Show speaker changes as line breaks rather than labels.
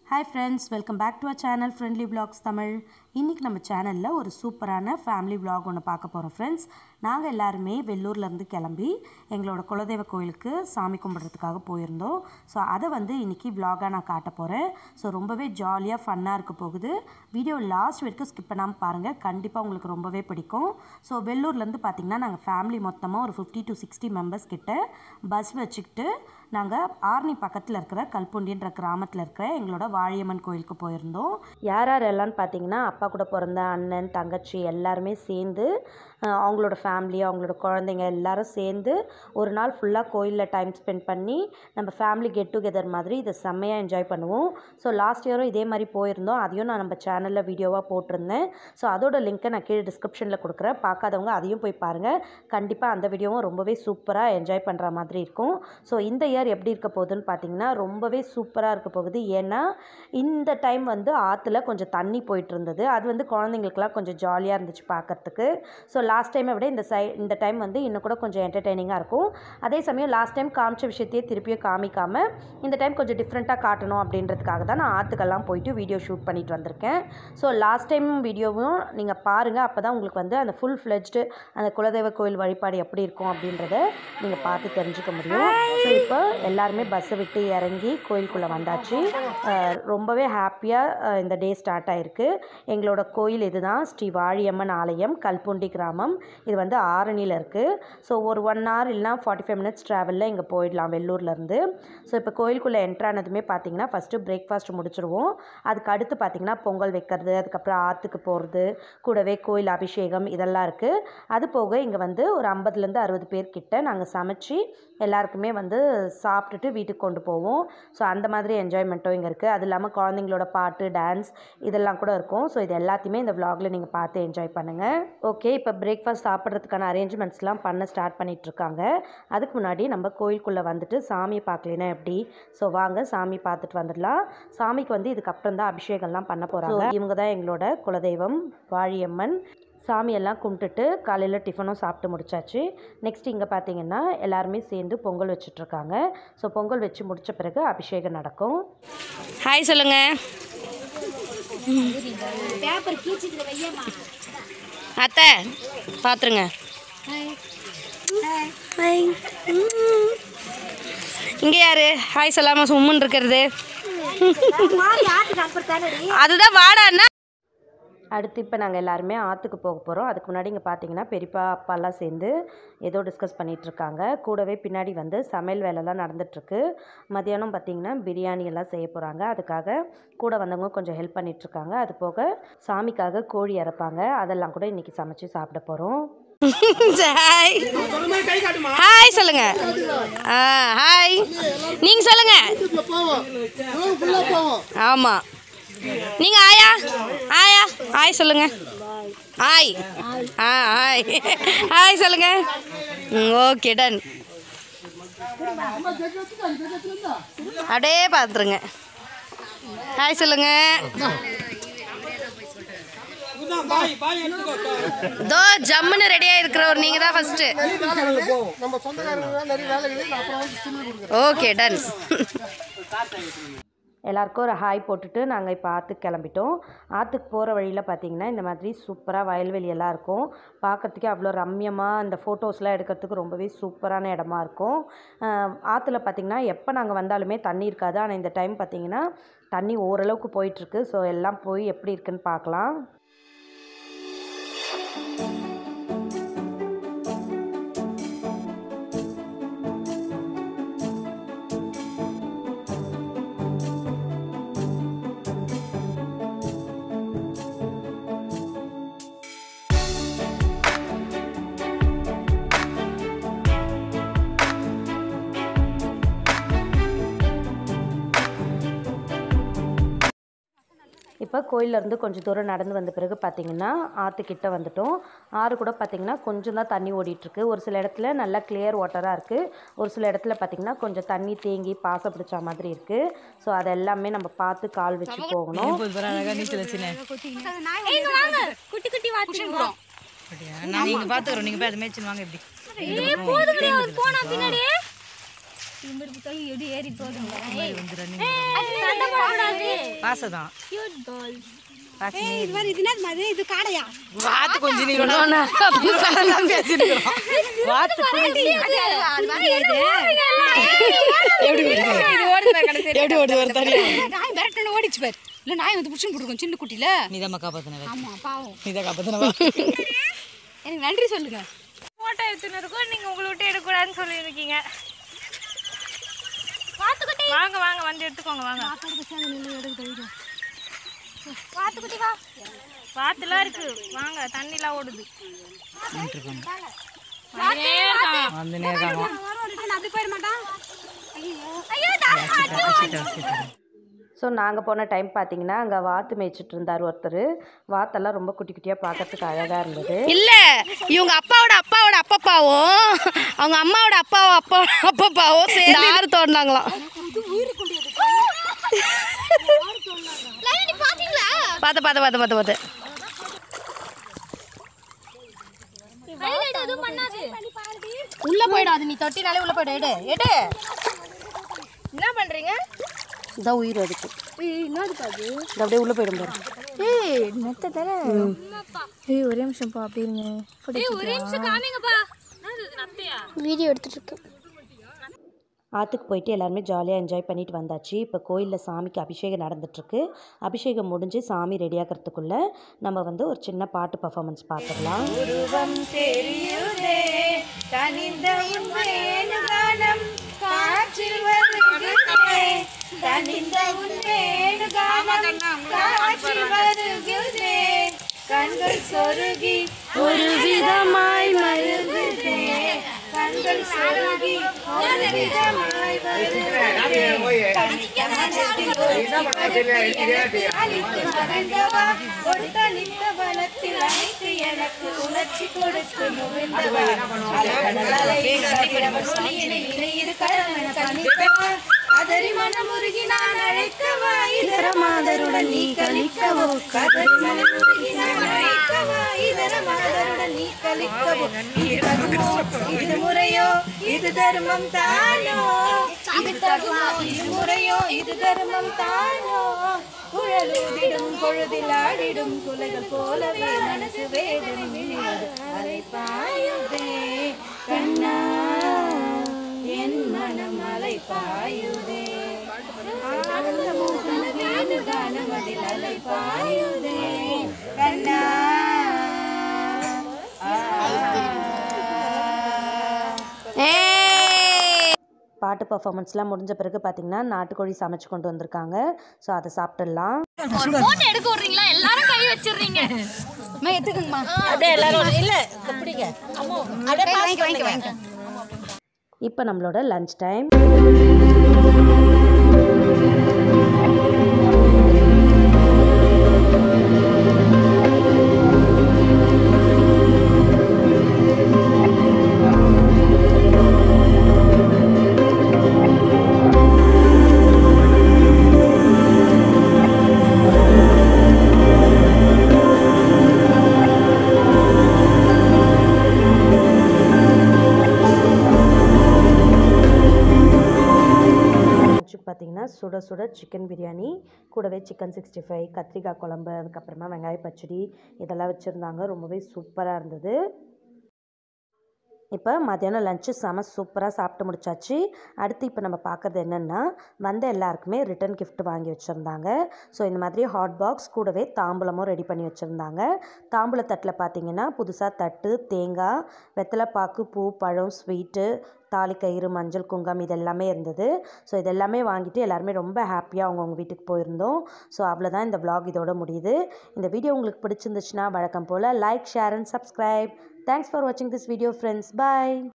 Hi friends welcome back to a channel friendly vlogs Tamil இன்றைக்கி நம்ம சேனலில் ஒரு சூப்பரான ஃபேமிலி vlog ஒன்று பார்க்க போகிறோம் ஃப்ரெண்ட்ஸ் நாங்கள் எல்லாருமே வெள்ளூர்லேருந்து கிளம்பி எங்களோட குலதெய்வ கோயிலுக்கு சாமி கும்பிட்றதுக்காக போயிருந்தோம் ஸோ அதை வந்து இன்றைக்கி vlog-ஆ நான் காட்ட போகிறேன் ஸோ ரொம்பவே ஜாலியாக ஃபன்னாக இருக்க போகுது வீடியோ லாஸ்ட் வரைக்கும் ஸ்கிப் பண்ணாமல் பாருங்கள் கண்டிப்பாக உங்களுக்கு ரொம்பவே பிடிக்கும் ஸோ வெள்ளூர்லேருந்து பார்த்திங்கன்னா நாங்கள் ஃபேமிலி மொத்தமாக ஒரு ஃபிஃப்டி டு சிக்ஸ்டி மெம்பர்ஸ் கிட்ட பஸ் வச்சுக்கிட்டு நாங்கள் ஆர்னி பக்கத்தில் இருக்கிற கல்புண்டின்ற கிராமத்தில் இருக்கிற எங்களோட வாழியம்மன் கோயிலுக்கு போயிருந்தோம் யார் யார் எல்லாம்னு பார்த்தீங்கன்னா அப்பா கூட பிறந்த அண்ணன் தங்கச்சி எல்லாருமே சேர்ந்து அஹ், அவங்களோட ஃபேமிலி அவங்களோட குழந்தைங்க எல்லாரும் சேர்ந்து ஒரு நாள் ஃபுல்லாக கோயிலில் டைம் ஸ்பெண்ட் பண்ணி நம்ம ஃபேமிலி கெட் டுகெதர் மாதிரி இதை செம்மையாக என்ஜாய் பண்ணுவோம் ஸோ லாஸ்ட் இயரும் இதே மாதிரி போயிருந்தோம் அதையும் நான் நம்ம சேனலில் வீடியோவாக போட்டிருந்தேன் ஸோ அதோட லிங்க்கை நான் கீழே டிஸ்கிரிப்ஷனில் கொடுக்குறேன் பார்க்காதவங்க அதையும் போய் பாருங்கள் கண்டிப்பாக அந்த வீடியோவும் ரொம்பவே சூப்பராக என்ஜாய் பண்ணுற மாதிரி இருக்கும் ஸோ இந்த இயர் எப்படி இருக்க போகுதுன்னு பார்த்தீங்கன்னா ரொம்பவே சூப்பராக இருக்க போகுது ஏன்னா இந்த டைம் வந்து ஆற்றுல கொஞ்சம் தண்ணி போயிட்டு இருந்தது அது வந்து குழந்தைங்களுக்குலாம் கொஞ்சம் ஜாலியாக இருந்துச்சு பார்க்கறதுக்கு ஸோ லாஸ்ட் டைமை விட இந்த சை இந்த டைம் வந்து இன்னும் கூட கொஞ்சம் என்டர்டெய்னிங்காக இருக்கும் அதே சமயம் லாஸ்ட் டைம் காமிச்ச விஷயத்தையே திருப்பியும் காமிக்காமல் இந்த டைம் கொஞ்சம் டிஃப்ரெண்ட்டாக காட்டணும் அப்படின்றதுக்காக தான் நான் ஆற்றுக்கெல்லாம் போயிட்டு வீடியோ ஷூட் பண்ணிட்டு வந்திருக்கேன் ஸோ லாஸ்ட் டைம் வீடியோவும் நீங்கள் பாருங்கள் அப்போ தான் உங்களுக்கு வந்து அந்த ஃபுல் ஃப்ளெஜ்டு அந்த குலதெய்வ கோயில் வழிபாடு எப்படி இருக்கும் அப்படின்றத நீங்கள் பார்த்து தெரிஞ்சுக்க முடியும் ஸோ இப்போ எல்லாருமே பஸ்ஸை விட்டு இறங்கி கோயிலுக்குள்ளே வந்தாச்சு அஹ் ரொம்பவே ஹாப்பியாக இந்த டே ஸ்டார்ட் ஆயிருக்கு எங்களோட கோயில் இதுதான் ஸ்ரீ வாழியம்மன் ஆலயம் கல்புண்டி கிராமம் இது வந்து ஆரணியில் இருக்குது ஸோ ஒரு ஒன் ஹவர் இல்லைனா ஃபார்ட்டி ஃபைவ் மினிட்ஸ் ட்ராவலில் இங்கே போயிடலாம் வெள்ளூர்லேருந்து ஸோ இப்போ கோயிலுக்குள்ளே என்ட்ரானதுமே பார்த்தீங்கன்னா ஃபஸ்ட்டு பிரேக்ஃபாஸ்ட் முடிச்சிருவோம் அதுக்கு அடுத்து பார்த்தீங்கன்னா பொங்கல் வைக்கிறது அதுக்கப்புறம் ஆற்றுக்கு போகிறது கூடவே கோயில் அபிஷேகம் இதெல்லாம் இருக்குது அது போக இங்கே வந்து ஒரு ஐம்பதுலேருந்து அறுபது பேர் கிட்ட நாங்கள் சமைச்சு எல்லாருக்குமே வந்து சாப்பிட்டுட்டு வீட்டுக்கு கொண்டு போவோம் ஸோ அந்த மாதிரி என்ஜாய்மெண்ட்டும் இங்கே இருக்குது அது இல்லாமல் குழந்தைங்களோட பாட்டு டான்ஸ் இதெல்லாம் கூட இருக்கும் ஸோ இது எல்லாத்தையுமே இந்த vlogல நீங்கள் பார்த்து என்ஜாய் பண்ணுங்கள் ஓகே இப்போ பிரேக்ஃபாஸ்ட் சாப்பிட்றதுக்கான அரேஞ்ச்மெண்ட்ஸ்லாம் பண்ண ஸ்டார்ட் பண்ணிட்டு இருக்காங்க அதுக்கு முன்னாடி நம்ம கோயிலுக்குள்ளே வந்துட்டு சாமியை பார்க்கலனா எப்படி ஸோ வாங்க சாமி பார்த்துட்டு வந்துடலாம் சாமிக்கு வந்து இதுக்கப்புறம் தான் அபிஷேகம்லாம் பண்ண போகிறாங்க இவங்க தான் எங்களோட குலதெய்வம் வாழியம்மன் சாமியெல்லாம் கும்பிட்டுட்டு காலையில் டிஃபனும் சாப்பிட்டு முடிச்சாச்சு நெக்ஸ்ட் இங்கே பார்த்தீங்கன்னா எல்லாருமே சேர்ந்து பொங்கல் வச்சிட்ருக்காங்க ஸோ பொங்கல் வச்சு முடிச்ச பிறகு அபிஷேகம் நடக்கும்
ஹாய் சொல்லுங்க அத்தை பார்த்துருங்க ஹாய் இங்கே யாரு ஹாய் சொல்லாம சும்முன்னு இருக்கிறது அதுதான் வாடான்னா
அடுத்து இப்போ நாங்கள் எல்லாருமே ஆற்றுக்கு போக போகிறோம் அதுக்கு முன்னாடி இங்கே பார்த்தீங்கன்னா பெரியப்பா அப்பாலாம் சேர்ந்து ஏதோ டிஸ்கஸ் பண்ணிகிட்ருக்காங்க கூடவே பின்னாடி வந்து சமையல் வேலைலாம் நடந்துகிட்ருக்கு மதியானம் பார்த்தீங்கன்னா பிரியாணி எல்லாம் செய்ய போகிறாங்க அதுக்காக கூட வந்தவங்க கொஞ்சம் ஹெல்ப் பண்ணிகிட்ருக்காங்க அது போக சாமிக்காக கோழி இறப்பாங்க அதெல்லாம் கூட இன்றைக்கி சமைச்சு சாப்பிட போகிறோம்
ஹாய் ஹாய் சொல்லுங்க ஆ ஹாய் நீங்க சொல்லுங்க ஆமா நீங்க ஆயா ஆயா ஹாய் சொல்லுங்க ஹாய் ஆ ஹாய் ஹாய் சொல்லுங்க ஓகே டன் அப்படியே பார்த்துருங்க ஹாய் சொல்லுங்க தோ ஜம்முன்னு ரெடியாக இருக்கிறவர் நீங்கள் தான் ஃபஸ்ட்டு ஓகே டன்
எல்லாருக்கும் ஒரு ஹாய் போட்டுட்டு நாங்கள் இப்போ ஆற்றுக்கு கிளம்பிட்டோம் ஆற்றுக்கு போகிற வழியில் பார்த்தீங்கன்னா இந்த மாதிரி சூப்பராக வயல்வெளி எல்லாம் இருக்கும் பார்க்கறதுக்கே அவ்வளோ ரம்யமாக இந்த ஃபோட்டோஸ்லாம் எடுக்கிறதுக்கு ரொம்பவே சூப்பரான இடமா இருக்கும் ஆஹ் ஆற்றுல பார்த்தீங்கன்னா எப்போ நாங்கள் வந்தாலுமே தண்ணி இருக்காது ஆனால் இந்த டைம் பார்த்தீங்கன்னா தண்ணி ஓரளவுக்கு போயிட்டுருக்கு ஸோ எல்லாம் போய் எப்படி இருக்குன்னு பார்க்கலாம் இப்போ கோயிலேருந்து கொஞ்சம் தூரம் நடந்து வந்த பிறகு பார்த்தீங்கன்னா ஆற்றுக்கிட்ட வந்துட்டோம் ஆறு கூட பார்த்தீங்கன்னா கொஞ்சம் தான் தண்ணி ஓடிட்டுருக்கு ஒரு சில இடத்துல நல்லா கிளியர் வாட்டராக இருக்குது ஒரு சில இடத்துல பார்த்தீங்கன்னா கொஞ்சம் தண்ணி தேங்கி பாசை பிடிச்ச மாதிரி இருக்குது ஸோ அது எல்லாமே நம்ம பார்த்து கால் வச்சு போகணும்
குட்டி குட்டி வாட்சிக்கிறோம்
நான் நீங்கள் பார்த்துக்குறோம் நீங்கள் போய் அதை மேய்ச்சின்னு வாங்க எப்படி
போதுங்கடி அவர் போனா பின்னாடி இம்படி போய் எப்படி ஏறி போதுங்க சண்டை போடக்கூடாது
வாசதான்
கியூட் கேர்ள்
இது மாதிரி இது என்ன மாதிரி இது காடையா
வாத்து கொஞ்சம் நீங்க பேசிருக்கோம் வாத்து எப்படி ஓடுது ஒரு தனியா
நாய் விரட்டணும் ஓடிச்சு பாரு இல்ல நாய் வந்து புடிச்சு போட்டுருக்கோம் சின்ன குட்டில
நீதான் காப்பாத்தின
ஆமா பாவம்
நீதான் காப்பாத்தினவா
எனக்கு நன்றி சொல்லுங்க
போட்டோ எடுத்துன்னு இருக்கோம் நீங்க உங்களை விட்டு எடுக்கக்கூடாதுன்னு சொல்லியிருக்கீங்க வாங்க வாங்க வந்து எடுத்துக்கோங்க வாங்க வாத்துக்குட்டி வா வாத்துலாம் இருக்கு வாங்க தண்ணிலாம் ஓடுது வந்துனே இருக்கான்.
வந்து நேரம்
அப்படி போயிட மாட்டான்
ஸோ நாங்கள் போன டைம் பார்த்தீங்கன்னா அங்கே வாத்து மேய்ச்சிட்டு இருந்தார் ஒருத்தர் வாத்தெல்லாம் ரொம்ப குட்டி குட்டியாக பார்க்கறதுக்கு அழகாக இருந்தது
இல்ல இவங்க அப்பாவோட அப்பாவோட அப்பப்பாவும் அவங்க அம்மாவோட அப்பாவும் அப்பா அப்பப்பாவும் சேர்ந்து ஆறு தோண்டினாங்களாம் பார்த்து பார்த்து பார்த்து பார்த்து பார்த்து
எதுவும் பண்ணாது
உள்ள போயிடாது நீ தொட்டினாலே உள்ள போயிடு எடு எடு என்ன பண்றீங்க
இதான் உயிர் அதுக்கு இது அப்படியே உள்ளே போயிடும் பாரு
ஏய் நெத்த தர ஏய் ஒரே நிமிஷம் பா அப்படிங்க ஒரே நிமிஷம் காமிங்கப்பா வீடியோ எடுத்துட்டு இருக்கு
ஆற்றுக்கு போயிட்டு எல்லாருமே ஜாலியாக என்ஜாய் பண்ணிட்டு வந்தாச்சு இப்போ கோயிலில் சாமிக்கு அபிஷேகம் நடந்துட்டுருக்கு அபிஷேகம் முடிஞ்சு சாமி ரெடியாகிறதுக்குள்ளே நம்ம வந்து ஒரு சின்ன பாட்டு பர்ஃபார்மன்ஸ் பார்த்துடலாம் உருவம் தெரியுதே தனிந்த உண்மையேனுகானம் காற்றில் வருகிறதே தனிந்த உண்மையேனுகானம் காற்றில் வருகிறதே கண்கள் சொருகி ஒரு விதமாய் மருகுதே கண்கள் சொருகி ஒரு விதமாய் வருகிறதே கனித்த மனத்தில் ஒரு அளித்து மறைந்தவா கொடுத்த நித்த பலத்தில் அனைத்து எனக்கு உணர்ச்சி கொடுத்து நுழைந்தவா இரு கரமென கணித்தவா கதறி மனமுருகி நான் அழைக்கவா இதர மாதருடன் நீ கலிக்கவோ கதறி மனமுருகி நான் அழைக்கவா இதர மாதருடன் நீ கலிக்கவோ இது தகுமோ இது முறையோ இது தர்மம் தானோ இது தகுமோ இது முறையோ இது தர்மம் தானோ குழலூதிடும் பொழுதில் ஆடிடும் குலைகள் போலவே மனசு வேதனை மிளியது அலை பாயுதே கண்ணா என் மனம் அலை பாயுதே ஆனந்தமும் கனவேனு கானம் அதில் அலை பாயுதே கண்ணா பாட்டு பர்ஃபார்மன்ஸ்லாம் முடிஞ்ச பிறகு பார்த்தீங்கன்னா நாட்டுக்கோழி சமைச்சு கொண்டு வந்திருக்காங்க ஸோ அதை சாப்பிட்டுடலாம்
ஒரு போட்டோ எடுக்க விடுறீங்களா எல்லாரும் கை வச்சிடுறீங்க
அம்மா எடுத்துக்கங்கம்மா
அப்படியே எல்லாரும் இல்ல பிடிங்க
வாங்கிக்க வாங்கிக்க வாங்கிக்க
இப்போ நம்மளோட லஞ்ச் டைம் லஞ்சுக்கு பார்த்தீங்கன்னா சுட சுட சிக்கன் பிரியாணி கூடவே சிக்கன் சிக்ஸ்டி ஃபைவ் கத்திரிக்காய் குழம்பு அதுக்கப்புறமா வெங்காய பச்சடி இதெல்லாம் வச்சுருந்தாங்க ரொம்பவே சூப்பராக இருந்தது இப்போ மத்தியானம் லஞ்சு செம சூப்பராக சாப்பிட்டு முடிச்சாச்சு அடுத்து இப்போ நம்ம பார்க்குறது என்னென்னா வந்த எல்லாருக்குமே ரிட்டன் gift வாங்கி வச்சுருந்தாங்க ஸோ இந்த மாதிரி ஹாட் பாக்ஸ் கூடவே தாம்பூலமும் ரெடி பண்ணி வச்சுருந்தாங்க தாம்பூலத்தட்டில் பார்த்தீங்கன்னா புதுசாக தட்டு தேங்காய் வெத்தலைப்பாக்கு பூ பழம் ஸ்வீட்டு தாலிக்கயிறு மஞ்சள் குங்கம் இது எல்லாமே இருந்தது ஸோ இது எல்லாமே வாங்கிட்டு எல்லாருமே ரொம்ப ஹாப்பியாக அவங்கவுங்க வீட்டுக்கு போயிருந்தோம் ஸோ அவ்வளோதான் இந்த vlog இதோட முடியுது இந்த வீடியோ உங்களுக்கு பிடிச்சிருந்துச்சுன்னா வழக்கம் போல் like share and subscribe thanks for வாட்சிங் திஸ் வீடியோ ஃப்ரெண்ட்ஸ் பை